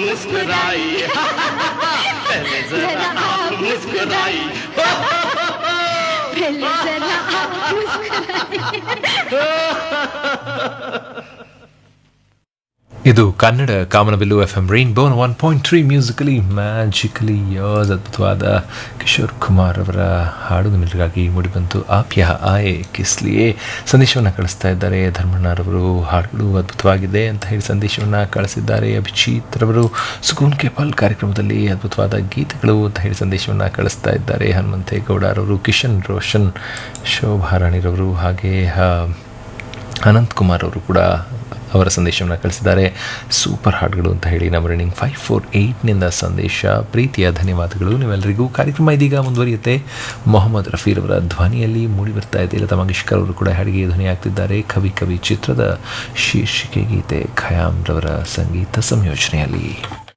मुस्कुराई पहले जरा आप मुस्कुराई पहले जरा आप मुस्कुराइए ಇದು ಕನ್ನಡ ಕಾಮನಬಿಲ್ಲು ಎಫ್ ಎಂ ರೈನ್ಬೋನ್ one point three musically magically ಯೋಸ್ ಅದ್ಭುತವಾದ ಕಿಶೋರ್ ಕುಮಾರ್ ಅವರ ಹಾಡು ನಿಮಗಾಗಿ ಮೂಡಿಬಂತು ಆಪ್ಯ ಆಯೆ ಕಿಸ್ಲಿಯೇ ಸಂದೇಶವನ್ನು ಕಳಿಸ್ತಾ ಇದ್ದಾರೆ ಧರ್ಮಣ್ಣರವರು ಹಾಡುಗಳು ಅದ್ಭುತವಾಗಿದೆ ಅಂತ ಹೇಳಿ ಸಂದೇಶವನ್ನು ಕಳಿಸಿದ್ದಾರೆ ಅಭಿಜಿತ್ ರವರು ಸುಕೂನ್ ಕೆಪಲ್ ಕಾರ್ಯಕ್ರಮದಲ್ಲಿ ಅದ್ಭುತವಾದ ಗೀತೆಗಳು ಅಂತ ಹೇಳಿ ಸಂದೇಶವನ್ನು ಕಳಿಸ್ತಾ ಇದ್ದಾರೆ ಹನುಮಂತೇಗೌಡರವರು ಕಿಶನ್ ರೋಷನ್ ಶೋಭಾರಾಣಿರವರು ಹಾಗೆ ಆ, ಅನಂತ್ ಕುಮಾರ್ ಅವರು ಕೂಡ ಅವರ ಸಂದೇಶವನ್ನು ಕಳಿಸಿದ್ದಾರೆ ಸೂಪರ್ ಹಾಡುಗಳು ಅಂತ ಹೇಳಿ ನಮ್ಮ ರನ್ನಿಂಗ್ ಫೈವ್ ಫೋರ್ ಏಯ್ಟ್ನಿಂದ ಸಂದೇಶ ಪ್ರೀತಿಯ ಧನ್ಯವಾದಗಳು ನೀವೆಲ್ಲರಿಗೂ ಕಾರ್ಯಕ್ರಮ ಇದೀಗ ಮುಂದುವರಿಯುತ್ತೆ ಮೊಹಮ್ಮದ್ ರಫೀರ್ ಅವರ ಧ್ವನಿಯಲ್ಲಿ ಮೂಡಿ ಬರ್ತಾ ಇದೆ ಲತಾ ಮಂಗೇಶ್ಕರ್ ಅವರು ಕೂಡ ಹಾಡಿಗೆ ಧ್ವನಿ ಆಗ್ತಿದ್ದಾರೆ ಕವಿ ಕವಿ ಚಿತ್ರದ ಶೀರ್ಷಿಕೆ ಗೀತೆ ಖಯಾಮ್ ರವರ ಸಂಗೀತ ಸಂಯೋಜನೆಯಲ್ಲಿ